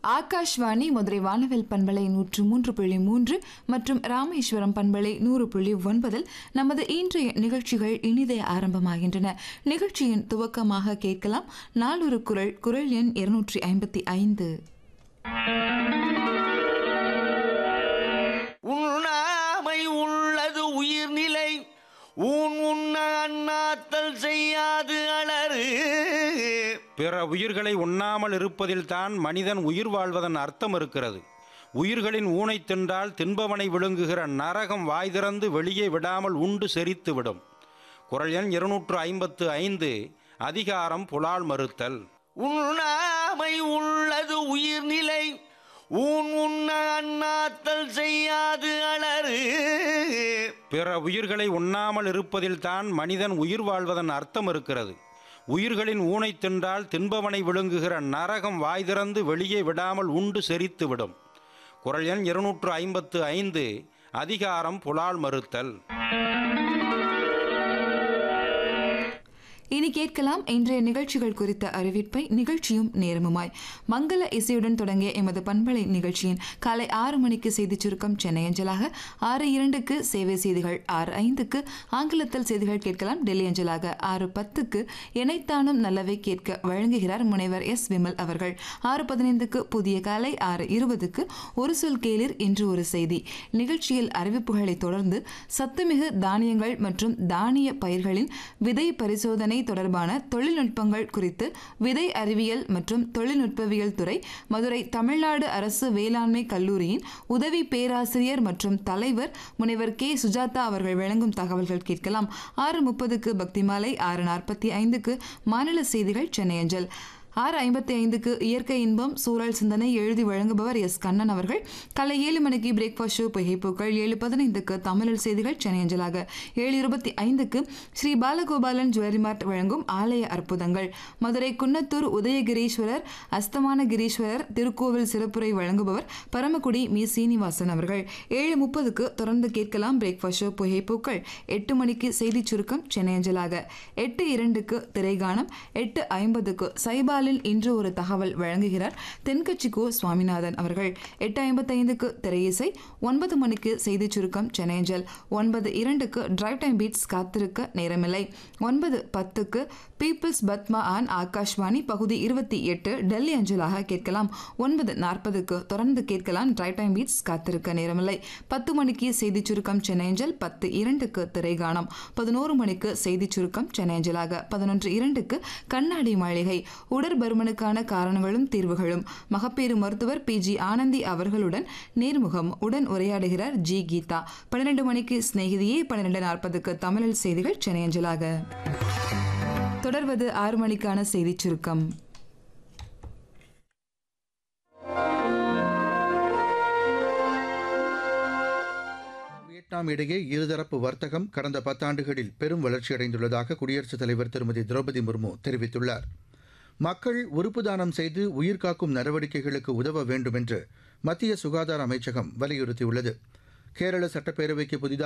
ஆகாஷ்வாணி மதுரை வானவில் பண்பலை நூற்று மூன்று புள்ளி மூன்று மற்றும் ராமேஸ்வரம் பண்பலை நூறு புள்ளி ஒன்பதில் நமது இன்றைய நிகழ்ச்சிகள் இனிதே ஆரம்பமாகின்றன நிகழ்ச்சியின் துவக்கமாக கேட்கலாம் நாளொரு குரல் குரல் எண் இருநூற்றி ஐம்பத்தி ஐந்து உண்ணாமை உள்ளது உயிர்நிலை ஊன் உண்ண அண்ணாத்தல் செய்யாது அலறு பிற உயிர்களை உண்ணாமல் இருப்பதில்தான் மனிதன் உயிர் வாழ்வதன் அர்த்தம் இருக்கிறது உயிர்களின் ஊனைத் தின்றால் தின்பவனை விழுங்குகிற நரகம் வாய் திறந்து வெளியே விடாமல் உண்டு செரித்து விடும் குரல் எண் இருநூற்று ஐம்பத்து ஐந்து அதிகாரம் புலால் மறுத்தல் உண்ணாமை உள்ளது உயிர்நிலை ஊன் உண்ண அண்ணாத்தல் செய்யாது அலறு பிற உயிர்களை உண்ணாமல் இருப்பதில்தான் மனிதன் உயிர் வாழ்வதன் அர்த்தம் இருக்கிறது உயிர்களின் ஊனைத் தின்றால் தின்பவனை விழுங்குகிற நரகம் வாய் திறந்து வெளியே விடாமல் உண்டு செரித்து விடும் குரல் எண் இருநூற்று ஐம்பத்து ஐந்து அதிகாரம் புலால் மறுத்தல் இனி கேட்கலாம் இன்றைய நிகழ்ச்சிகள் குறித்த அறிவிப்பை நிகழ்ச்சியும் நேரமுமாய் மங்கள இசையுடன் தொடங்கிய எமது பண்பலை நிகழ்ச்சியின் காலை ஆறு மணிக்கு செய்திச் சுருக்கம் சென்னை அஞ்சலாக ஆறு இரண்டுக்கு சேவை செய்திகள் ஆறு ஐந்துக்கு ஆங்கிலத்தில் செய்திகள் கேட்கலாம் டெல்லி அஞ்சலாக ஆறு பத்துக்கு இணைத்தானும் நல்லவை கேட்க வழங்குகிறார் முனைவர் எஸ் விமல் அவர்கள் ஆறு பதினைந்துக்கு புதிய காலை ஆறு இருபதுக்கு ஒரு சொல் கேளிர் இன்று ஒரு செய்தி நிகழ்ச்சியில் அறிவிப்புகளை தொடர்ந்து சத்துமிகு தானியங்கள் மற்றும் தானிய பயிர்களின் விதை பரிசோதனை தொடர்பான தொழில்நுட்பங்கள் குறித்து விதை அறிவியல் மற்றும் தொழில்நுட்பவியல் துறை மதுரை தமிழ்நாடு அரசு வேளாண்மை கல்லூரியின் உதவி பேராசிரியர் மற்றும் தலைவர் முனைவர் கே சுஜாதா அவர்கள் வழங்கும் தகவல்கள் கேட்கலாம் ஆறு முப்பதுக்கு பக்திமாலை ஆறு நாற்பத்தி ஐந்துக்கு மாநில செய்திகள் சென்னை அஞ்சல் ஆறு ஐம்பத்தி ஐந்துக்கு இயற்கை இன்பம் சூழல் சிந்தனை எழுதி வழங்குபவர் எஸ் கண்ணன் அவர்கள் காலை ஏழு மணிக்கு பிரேக்ஃபாஸ்ட் ஷோ புகைப்பூக்கள் ஏழு பதினைந்துக்கு தமிழர் செய்திகள் சென்னை அஞ்சலாக ஏழு இருபத்தி ஐந்துக்கு ஸ்ரீ பாலகோபாலன் ஜுவல்லரி மார்ட் வழங்கும் ஆலய அற்புதங்கள் மதுரை குன்னத்தூர் உதயகிரீஸ்வரர் அஸ்தமான கிரீஸ்வரர் திருக்கோவில் சிறப்புரை வழங்குபவர் பரமக்குடி மீ சீனிவாசன் அவர்கள் ஏழு முப்பதுக்கு தொடர்ந்து கேட்கலாம் பிரேக்ஃபாஸ்ட் ஷோ புகைப்பூக்கள் எட்டு மணிக்கு செய்திச் சுருக்கம் சென்னை அஞ்சலாக எட்டு இரண்டுக்கு திரைகானம் எட்டு ஐம்பதுக்கு சைபாலில் இன்று ஒரு தகவல் வழங்குகிறார் தென்கட்சி கோ சுவாமிநாதன் அவர்கள் எட்டு ஐம்பத்தைந்துக்கு திரையிசை ஒன்பது மணிக்கு செய்திச் சுருக்கம் சென்னை அஞ்சல் ஒன்பது இரண்டுக்கு டிரைவ் டைம் பீட்ஸ் காத்திருக்க நேரமில்லை ஒன்பது பத்துக்கு பீப்புள்ஸ் பத்மா ஆன் ஆகாஷ்வாணி பகுதி இருபத்தி எட்டு டெல்லி அஞ்சலாக கேட்கலாம் ஒன்பது நாற்பதுக்கு தொடர்ந்து கேட்கலாம் டிரைவ் டைம் பீட்ஸ் காத்திருக்க நேரமில்லை பத்து மணிக்கு செய்திச் சுருக்கம் சென்னை அஞ்சல் பத்து இரண்டுக்கு திரைகானம் பதினோரு மணிக்கு செய்திச் சுருக்கம் சென்னை அஞ்சலாக பதினொன்று இரண்டுக்கு கண்ணாடி மாளிகை உடற்பருமனுக்கான காரணங்களும் தீர்வுகளும் மகப்பேறு மருத்துவர் பி ஜி ஆனந்தி அவர்களுடன் நேர்முகம் உடன் உரையாடுகிறார் ஜி கீதா பன்னிரண்டு மணிக்கு சிநேகிதியே பன்னிரண்டு நாற்பதுக்கு தமிழில் செய்திகள் சென்னை அஞ்சலாக தொடர்வது ஆறு மணிக்கான செய்திச் சுருக்கம் வியட்நாம் இடையே இருதரப்பு வர்த்தகம் கடந்த பத்தாண்டுகளில் பெரும் வளர்ச்சியடைந்துள்ளதாக குடியரசுத் தலைவர் திருமதி திரௌபதி முர்மு தெரிவித்துள்ளார் மக்கள் உறுப்பு தானம் செய்து உயிர்காக்கும் நடவடிக்கைகளுக்கு உதவ வேண்டும் என்று மத்திய சுகாதார அமைச்சகம் வலியுறுத்தியுள்ளது கேரள சட்டப்பேரவைக்கு புதிதாக